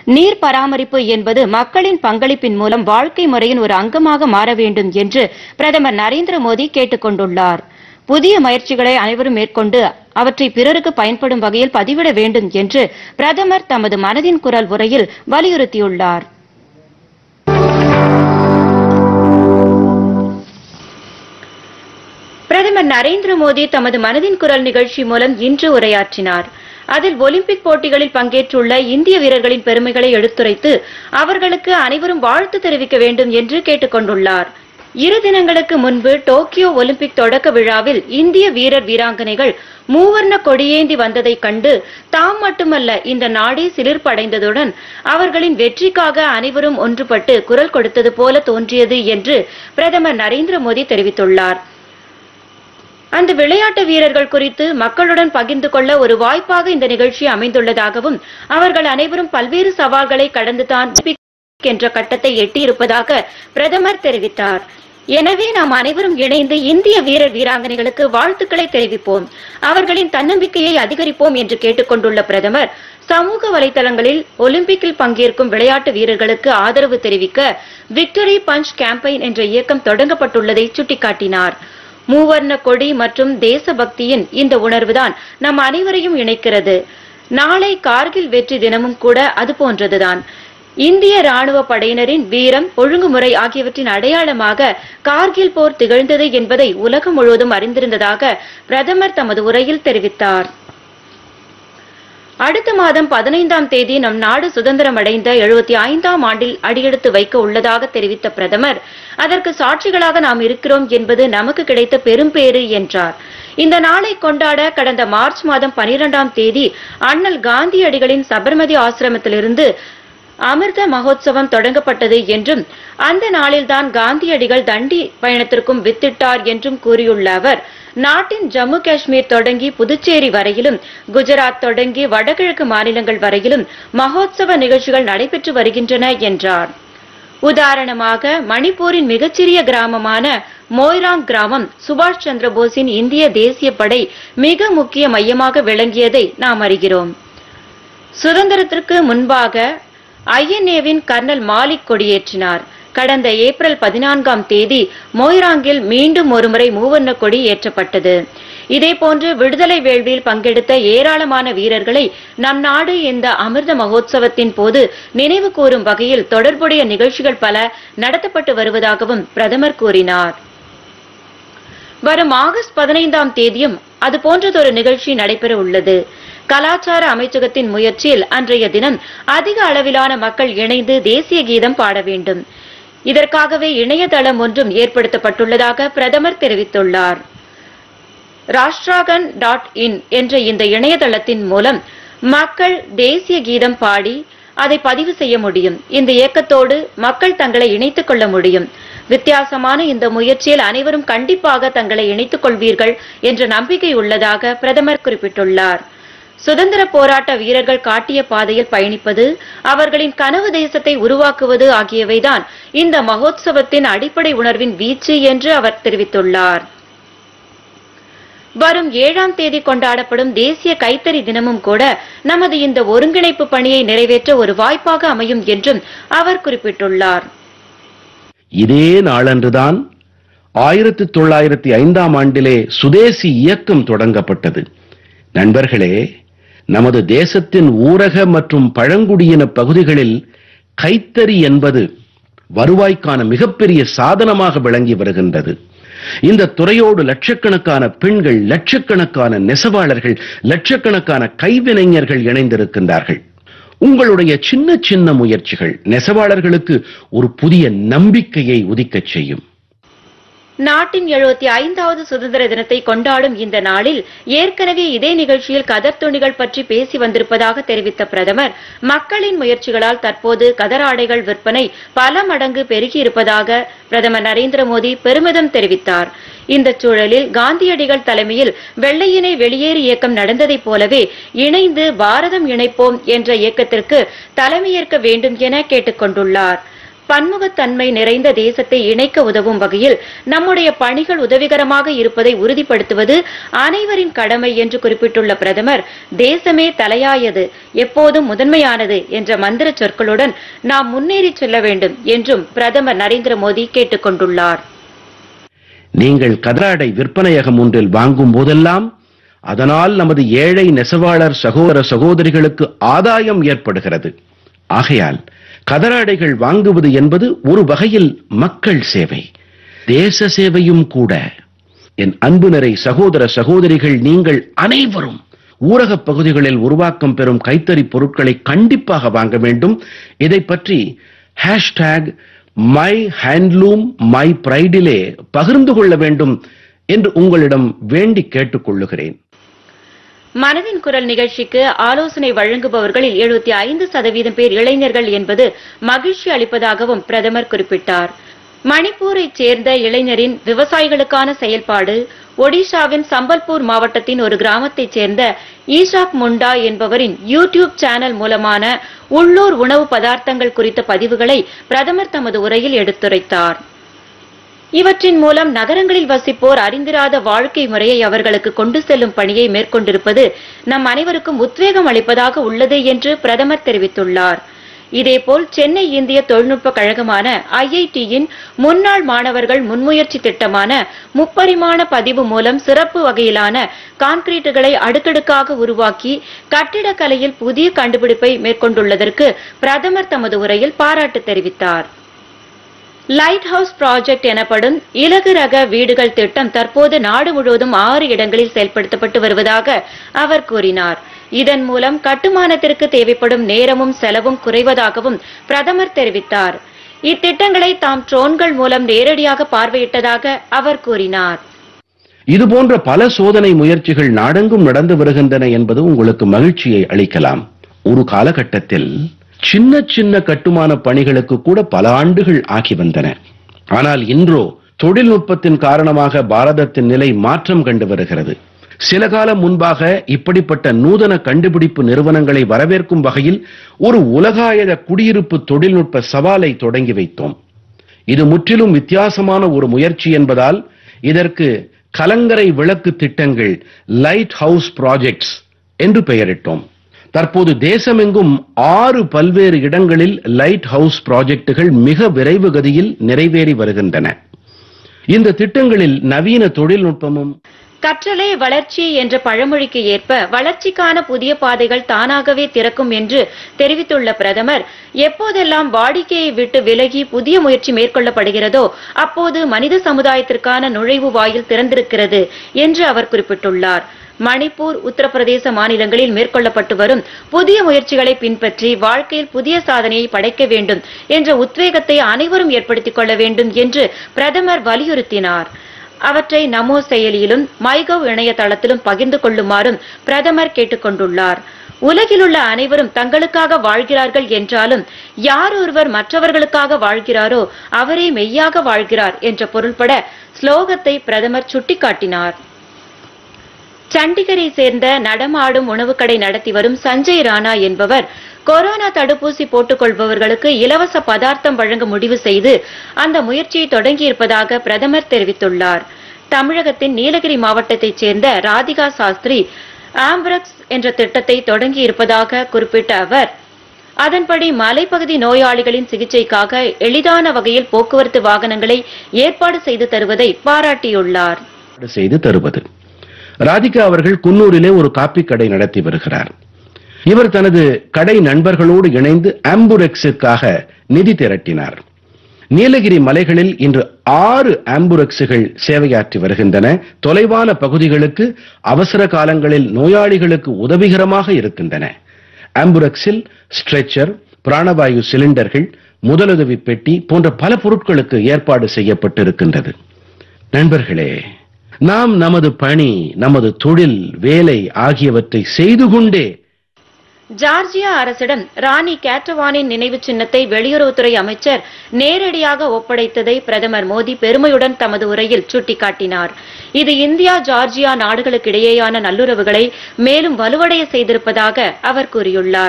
நீர் பராமரிப்பு என்பது மக்களின் பங்களிப்பின் மூலம் வாழ்க்கை முறையின் ஒரு அங்கமாக மாற வேண்டும் என்று பிரதமர் நரேந்திர மோடி கேட்டுக் கொண்டுள்ளார் புதிய முயற்சிகளை அனைவரும் மேற்கொண்டு அவற்றை பிறருக்கு பயன்படும் வகையில் பதிவிட வேண்டும் என்று பிரதமர் தமது மனதின் குரல் உரையில் வலியுறுத்தியுள்ளார் பிரதமர் நரேந்திர மோடி தமது மனதின் குரல் நிகழ்ச்சி மூலம் இன்று உரையாற்றினார் அதில் ஒலிம்பிக் போட்டிகளில் பங்கேற்றுள்ள இந்திய வீரர்களின் பெருமைகளை எடுத்துரைத்து அவர்களுக்கு அனைவரும் வாழ்த்து தெரிவிக்க வேண்டும் என்று கேட்டுக் கொண்டுள்ளார் இரு தினங்களுக்கு முன்பு டோக்கியோ ஒலிம்பிக் தொடக்க விழாவில் இந்திய வீரர் வீராங்கனைகள் மூவர்ண கொடியேந்தி வந்ததைக் கண்டு தாம் மட்டுமல்ல இந்த நாடே சிலிர்ப்படைந்ததுடன் அவர்களின் வெற்றிக்காக அனைவரும் ஒன்றுபட்டு குரல் கொடுத்தது போல தோன்றியது என்று பிரதமர் நரேந்திர மோடி தெரிவித்துள்ளார் அந்த விளையாட்டு வீரர்கள் குறித்து மக்களுடன் பகிர்ந்து கொள்ள ஒரு வாய்ப்பாக இந்த நிகழ்ச்சி அமைந்துள்ளதாகவும் அவர்கள் அனைவரும் பல்வேறு சவால்களை கடந்துதான் ஒலிம்பிக் என்ற கட்டத்தை எட்டியிருப்பதாக பிரதமர் தெரிவித்தார் எனவே நாம் அனைவரும் இணைந்து இந்திய வீரர் வீராங்கனைகளுக்கு வாழ்த்துக்களை தெரிவிப்போம் அவர்களின் தன்னம்பிக்கையை அதிகரிப்போம் என்று கேட்டுக்கொண்டுள்ள பிரதமர் சமூக வலைதளங்களில் ஒலிம்பிக்கில் பங்கேற்கும் விளையாட்டு வீரர்களுக்கு ஆதரவு தெரிவிக்க விக்டரி பஞ்ச் கேம்பெயின் என்ற இயக்கம் தொடங்கப்பட்டுள்ளதை சுட்டிக்காட்டினார் மூவர்ண கொடி மற்றும் தேசபக்தியின் இந்த உணர்வுதான் நம் அனைவரையும் இணைக்கிறது நாளை கார்கில் வெற்றி தினமும் கூட அது போன்றதுதான் இந்திய ராணுவ படையினரின் வீரம் ஒழுங்குமுறை ஆகியவற்றின் அடையாளமாக கார்கில் போர் திகழ்ந்தது என்பதை உலகம் முழுவதும் அறிந்திருந்ததாக பிரதமர் தமது உரையில் தெரிவித்தார் அடுத்த மாதம் பதினைந்தாம் தேதி நம் நாடு சுதந்திரம் அடைந்த எழுபத்தி ஐந்தாம் ஆண்டில் அடியெடுத்து வைக்க உள்ளதாக தெரிவித்த பிரதமர் அதற்கு சாட்சிகளாக நாம் இருக்கிறோம் என்பது நமக்கு கிடைத்த பெரும்பேறு என்றார் இந்த நாளை கொண்டாட கடந்த மார்ச் மாதம் பனிரெண்டாம் தேதி அண்ணல் காந்தியடிகளின் சபர்மதி ஆசிரமத்திலிருந்து அமிர்த மகோத்சவம் தொடங்கப்பட்டது என்றும் அந்த நாளில்தான் காந்தியடிகள் தண்டி பயணத்திற்கும் வித்திட்டார் என்றும் கூறியுள்ள அவர் நாட்டின் ஜம்மு காஷ்மீர் தொடங்கி புதுச்சேரி வரையிலும் குஜராத் தொடங்கி வடகிழக்கு மாநிலங்கள் வரையிலும் மகோத்சவ நிகழ்ச்சிகள் நடைபெற்று வருகின்றன என்றார் உதாரணமாக மணிப்பூரின் மிகச்சிறிய கிராமமான மோய்ராங் கிராமம் சுபாஷ் சந்திர போஸின் இந்திய தேசிய படை மிக முக்கிய மையமாக விளங்கியதை நாம் அறிகிறோம் சுதந்திரத்திற்கு முன்பாக ஐஎன்ஏவின் கர்னல் மாலிக் கொடியேற்றினார் கடந்த ஏப்ரல் பதினான்காம் தேதி மொய்ராங்கில் மீண்டும் ஒருமுறை மூவர்ண கொடி ஏற்றப்பட்டது இதேபோன்று விடுதலை வேள்வியில் பங்கெடுத்த ஏராளமான வீரர்களை நம் நாடு இந்த அமிர்த மகோத்சவத்தின் போது நினைவு கூறும் வகையில் தொடர்புடைய நிகழ்ச்சிகள் பல நடத்தப்பட்டு வருவதாகவும் பிரதமர் கூறினார் வரும் ஆகஸ்ட் பதினைந்தாம் தேதியும் அது போன்றதொரு நிகழ்ச்சி நடைபெற உள்ளது கலாச்சார அமைச்சகத்தின் முயற்சியில் அன்றைய தினம் அதிக அளவிலான மக்கள் இணைந்து தேசிய கீதம் பாட வேண்டும் இதற்காகவே இணையதளம் ஒன்றும் ஏற்படுத்தப்பட்டுள்ளதாக பிரதமர் தெரிவித்துள்ளார் ராஷ்டிராகன் டாட் இன் என்ற இந்த இணையதளத்தின் மூலம் மக்கள் தேசிய கீதம் பாடி அதை பதிவு செய்ய முடியும் இந்த இயக்கத்தோடு மக்கள் தங்களை இணைத்துக் கொள்ள முடியும் வித்தியாசமான இந்த முயற்சியில் அனைவரும் கண்டிப்பாக தங்களை இணைத்துக் கொள்வீர்கள் என்ற நம்பிக்கை உள்ளதாக பிரதமர் குறிப்பிட்டுள்ளார் சுதந்திர போராட்ட வீரர்கள் காட்டிய பாதையில் பயணிப்பது அவர்களின் கனவு தேசத்தை உருவாக்குவது ஆகியவைதான் இந்த மகோத்சவத்தின் அடிப்படை உணர்வின் வீச்சு என்று அவர் தெரிவித்துள்ளார் வரும் ஏழாம் தேதி கொண்டாடப்படும் தேசிய கைத்தறி தினமும் கூட நமது இந்த ஒருங்கிணைப்பு பணியை நிறைவேற்ற ஒரு வாய்ப்பாக அமையும் என்றும் அவர் குறிப்பிட்டுள்ளார் இதே நாளன்றுதான் ஆயிரத்தி தொள்ளாயிரத்தி ஐந்தாம் ஆண்டிலே சுதேசி இயக்கம் தொடங்கப்பட்டது நண்பர்களே நமது தேசத்தின் ஊரக மற்றும் பழங்குடியின பகுதிகளில் கைத்தறி என்பது வருவாய்க்கான மிகப்பெரிய சாதனமாக விளங்கி வருகின்றது இந்த துறையோடு லட்சக்கணக்கான பெண்கள் லட்சக்கணக்கான நெசவாளர்கள் லட்சக்கணக்கான கைவினைஞர்கள் இணைந்திருக்கின்றார்கள் உங்களுடைய சின்ன சின்ன முயற்சிகள் நெசவாளர்களுக்கு ஒரு புதிய நம்பிக்கையை உதிக்கச் செய்யும் நாட்டின் எழுபத்தி ஐந்தாவது சுதந்திர தினத்தை கொண்டாடும் இந்த நாளில் ஏற்கனவே இதே நிகழ்ச்சியில் கதர் துணிகள் பற்றி பேசி வந்திருப்பதாக தெரிவித்த பிரதமர் மக்களின் முயற்சிகளால் தற்போது கதர் ஆடைகள் விற்பனை பல மடங்கு பெருகியிருப்பதாக பிரதமர் நரேந்திர மோடி பெருமிதம் தெரிவித்தார் இந்த சூழலில் காந்தியடிகள் தலைமையில் வெள்ளையினை வெளியேறு இயக்கம் நடந்ததைப் போலவே இணைந்து பாரதம் இணைப்போம் என்ற இயக்கத்திற்கு தலைமையேற்க வேண்டும் என கேட்டுக் கொண்டுள்ளார் பன்முகத்தன்மை நிறைந்த தேசத்தை இணைக்க உதவும் வகையில் நம்முடைய பணிகள் உதவிகரமாக இருப்பதை உறுதிப்படுத்துவது அனைவரின் கடமை என்று குறிப்பிட்டுள்ள பிரதமர் தேசமே தலையாயது எப்போதும் முதன்மையானது என்ற மந்திர சொற்களுடன் நாம் முன்னேறி செல்ல வேண்டும் என்றும் பிரதமர் நரேந்திர மோடி கேட்டுக் கொண்டுள்ளார் நீங்கள் கதராடை விற்பனையகம் ஒன்றில் வாங்கும் போதெல்லாம் அதனால் நமது ஏழை நெசவாளர் சகோதர சகோதரிகளுக்கு ஆதாயம் ஏற்படுகிறது ஆகையால் கதராடைகள் வாங்குவது என்பது ஒரு வகையில் மக்கள் சேவை தேச சேவையும் கூட என் அன்பு நிறை சகோதர சகோதரிகள் நீங்கள் அனைவரும் ஊரகப் பகுதிகளில் உருவாக்கம் பெறும் கைத்தறி பொருட்களை கண்டிப்பாக வாங்க வேண்டும் இதை பற்றி ஹேஷ்டேக் மை ஹேண்ட்லூம் மை பிரைடிலே பகிர்ந்து கொள்ள வேண்டும் என்று உங்களிடம் வேண்டி கேட்டுக்கொள்ளுகிறேன் மனதின் குரல் நிகழ்ச்சிக்கு ஆலோசனை வழங்குபவர்களில் எழுபத்தி ஐந்து சதவீதம் பேர் இளைஞர்கள் என்பது மகிழ்ச்சி அளிப்பதாகவும் பிரதமர் குறிப்பிட்டார் மணிப்பூரைச் சேர்ந்த இளைஞரின் விவசாயிகளுக்கான செயல்பாடு ஒடிஷாவின் சம்பல்பூர் மாவட்டத்தின் ஒரு கிராமத்தைச் சேர்ந்த ஈஷாக் முண்டா என்பவரின் யூடியூப் சேனல் மூலமான உள்ளூர் உணவு பதார்த்தங்கள் குறித்த பதிவுகளை பிரதமர் தமது உரையில் எடுத்துரைத்தார் இவற்றின் மூலம் நகரங்களில் வசிப்போர் அறிந்திராத வாழ்க்கை முறையை அவர்களுக்கு கொண்டு செல்லும் பணியை மேற்கொண்டிருப்பது நம் அனைவருக்கும் உத்வேகம் அளிப்பதாக உள்ளது என்று பிரதமர் தெரிவித்துள்ளார் இதேபோல் சென்னை இந்திய தொழில்நுட்ப கழகமான ஐஐடியின் முன்னாள் மாணவர்கள் முன்முயற்சி திட்டமான முப்பரிமாண பதிவு மூலம் சிறப்பு வகையிலான கான்கிரீட்டுகளை அடுக்கடுக்காக உருவாக்கி கட்டிடக்கலையில் புதிய கண்டுபிடிப்பை மேற்கொண்டுள்ளதற்கு பிரதமர் தமது உரையில் பாராட்டு தெரிவித்தார் லைட் ஹவுஸ் ப்ராஜெக்ட் எனப்படும் இலகு ரக வீடுகள் திட்டம் தற்போது நாடு முழுவதும் ஆறு இடங்களில் செயல்படுத்தப்பட்டு வருவதாக அவர் கூறினார் இதன் மூலம் கட்டுமானத்திற்கு தேவைப்படும் நேரமும் செலவும் குறைவதாகவும் பிரதமர் தெரிவித்தார் இத்திட்டங்களை தாம் ட்ரோன்கள் மூலம் நேரடியாக பார்வையிட்டதாக அவர் கூறினார் இது போன்ற பல சோதனை முயற்சிகள் நாடெங்கும் நடந்து வருகின்றன என்பது உங்களுக்கு மகிழ்ச்சியை அளிக்கலாம் ஒரு காலகட்டத்தில் சின்ன சின்ன கட்டுமான பணிகளுக்கு கூட பல ஆண்டுகள் ஆகி வந்தன ஆனால் இன்றோ தொழில்நுட்பத்தின் காரணமாக பாரதத்தின் நிலை மாற்றம் கண்டு வருகிறது சில காலம் முன்பாக இப்படிப்பட்ட நூதன கண்டுபிடிப்பு நிறுவனங்களை வரவேற்கும் வகையில் ஒரு உலகாயத குடியிருப்பு தொழில்நுட்ப சவாலை தொடங்கி வைத்தோம் இது முற்றிலும் வித்தியாசமான ஒரு முயற்சி என்பதால் இதற்கு கலங்கரை விளக்கு திட்டங்கள் லைட் ஹவுஸ் ப்ராஜெக்ட்ஸ் என்று பெயரிட்டோம் தற்போது தேசமெங்கும் ஆறு பல்வேறு இடங்களில் லைட் ஹவுஸ் ப்ராஜெக்டுகள் மிக விரைவு கதியில் நிறைவேறி வருகின்றன இந்த திட்டங்களில் நவீன தொழில்நுட்பமும் கற்றலே வளர்ச்சி என்ற பழமொழிக்கு ஏற்ப வளர்ச்சிக்கான புதிய பாதைகள் தானாகவே திறக்கும் என்று தெரிவித்துள்ள பிரதமர் எப்போதெல்லாம் வாடிக்கையை விட்டு விலகி புதிய முயற்சி மேற்கொள்ளப்படுகிறதோ அப்போது மனித சமுதாயத்திற்கான நுழைவு வாயில் திறந்திருக்கிறது என்று அவர் குறிப்பிட்டுள்ளார் மணிப்பூர் உத்தரப்பிரதேச மாநிலங்களில் மேற்கொள்ளப்பட்டு வரும் புதிய முயற்சிகளை பின்பற்றி வாழ்க்கையில் புதிய சாதனையை படைக்க வேண்டும் என்ற உத்வேகத்தை அனைவரும் ஏற்படுத்திக் கொள்ள வேண்டும் என்று பிரதமர் வலியுறுத்தினார் அவற்றை நமோ செயலியிலும் மைகவ் இணையதளத்திலும் பகிர்ந்து கொள்ளுமாறும் பிரதமர் கேட்டுக்கொண்டுள்ளார் உலகிலுள்ள அனைவரும் தங்களுக்காக வாழ்கிறார்கள் என்றாலும் யார் ஒருவர் மற்றவர்களுக்காக வாழ்கிறாரோ அவரே மெய்யாக வாழ்கிறார் என்ற பொருள்பட ஸ்லோகத்தை பிரதமர் சுட்டிக்காட்டினார் சண்டிகரை சேர்ந்த நடமாடும் உணவுக்கடை நடத்தி வரும் சஞ்சய் ராணா என்பவர் கொரோனா தடுப்பூசி போட்டுக் கொள்பவர்களுக்கு இலவச பதார்த்தம் வழங்க முடிவு செய்து அந்த முயற்சியை தொடங்கியிருப்பதாக பிரதமர் தெரிவித்துள்ளார் தமிழகத்தின் நீலகிரி மாவட்டத்தைச் சேர்ந்த ராதிகா சாஸ்திரி ஆம்பரக்ஸ் என்ற திட்டத்தை தொடங்கி இருப்பதாக குறிப்பிட்ட அவர் அதன்படி மலைப்பகுதி நோயாளிகளின் சிகிச்சைக்காக எளிதான வகையில் போக்குவரத்து வாகனங்களை ஏற்பாடு செய்து தருவதை பாராட்டியுள்ளார் செய்து தருவது ராதிகா அவர்கள் குன்னூரிலே ஒரு காப்பி கடை நடத்தி வருகிறார் இவர் தனது கடை நண்பர்களோடு இணைந்து ஆம்புரெக்ஸுக்காக நிதி திரட்டினார் நீலகிரி மலைகளில் இன்று ஆறு ஆம்புரெக்ஸுகள் சேவையாற்றி வருகின்றன தொலைவான பகுதிகளுக்கு அவசர காலங்களில் நோயாளிகளுக்கு உதவிகரமாக இருக்கின்றன ஆம்புரெக்ஸில் ஸ்ட்ரெச்சர் பிராணவாயு சிலிண்டர்கள் முதலுதவி பெட்டி போன்ற பல பொருட்களுக்கு ஏற்பாடு செய்யப்பட்டிருக்கின்றது நண்பர்களே நாம் நமது பணி நமது தொழில் வேலை ஆகியவற்றை செய்து கொண்டே ஜார்ஜியா அரசிடம் ராணி கேட்டவானின் நினைவு சின்னத்தை வெளியுறவுத்துறை அமைச்சர் நேரடியாக ஒப்படைத்ததை பிரதமர் மோடி பெருமையுடன் தமது உரையில் சுட்டிக்காட்டினார் இது இந்தியா ஜார்ஜியா நாடுகளுக்கிடையேயான நல்லுறவுகளை மேலும் வலுவடைய செய்திருப்பதாக அவர் கூறியுள்ளார்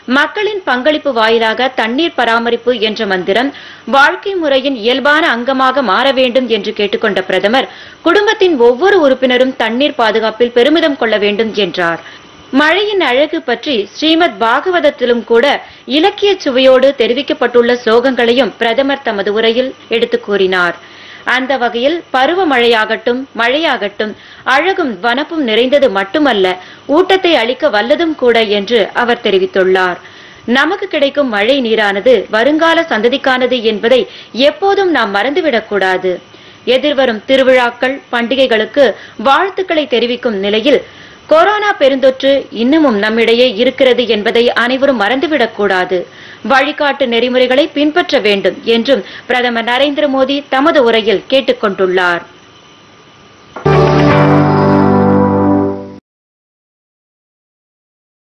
மக்களின் பங்களிப்பு வாயிலாக தண்ணீர் பராமரிப்பு என்ற மந்திரம் வாழ்க்கை முறையின் இயல்பான அங்கமாக மாற வேண்டும் என்று கேட்டுக்கொண்ட பிரதமர் குடும்பத்தின் ஒவ்வொரு உறுப்பினரும் தண்ணீர் பாதுகாப்பில் பெருமிதம் கொள்ள வேண்டும் என்றார் மழையின் அழகு பற்றி ஸ்ரீமத் பாகவதத்திலும் கூட இலக்கிய சுவையோடு தெரிவிக்கப்பட்டுள்ள ஸ்லோகங்களையும் பிரதமர் தமது உரையில் எடுத்துக் கூறினார் அந்த வகையில் பருவமழையாகட்டும் மழையாகட்டும் அழகும் வனப்பும் நிறைந்தது மட்டுமல்ல ஊட்டத்தை அளிக்க வல்லதும் கூட என்று அவர் தெரிவித்துள்ளார் நமக்கு கிடைக்கும் மழை நீரானது வருங்கால சந்ததிக்கானது என்பதை எப்போதும் நாம் மறந்துவிடக்கூடாது எதிர்வரும் திருவிழாக்கள் பண்டிகைகளுக்கு வாழ்த்துக்களை தெரிவிக்கும் நிலையில் கொரோனா பெருந்தொற்று இன்னமும் நம்மிடையே இருக்கிறது என்பதை அனைவரும் மறந்துவிடக்கூடாது வழிகாட்டு நெறிமுறைகளை பின்பற்ற வேண்டும் என்றும் பிரதமர் நரேந்திர மோடி தமது உரையில் கேட்டுக் கொண்டுள்ளார்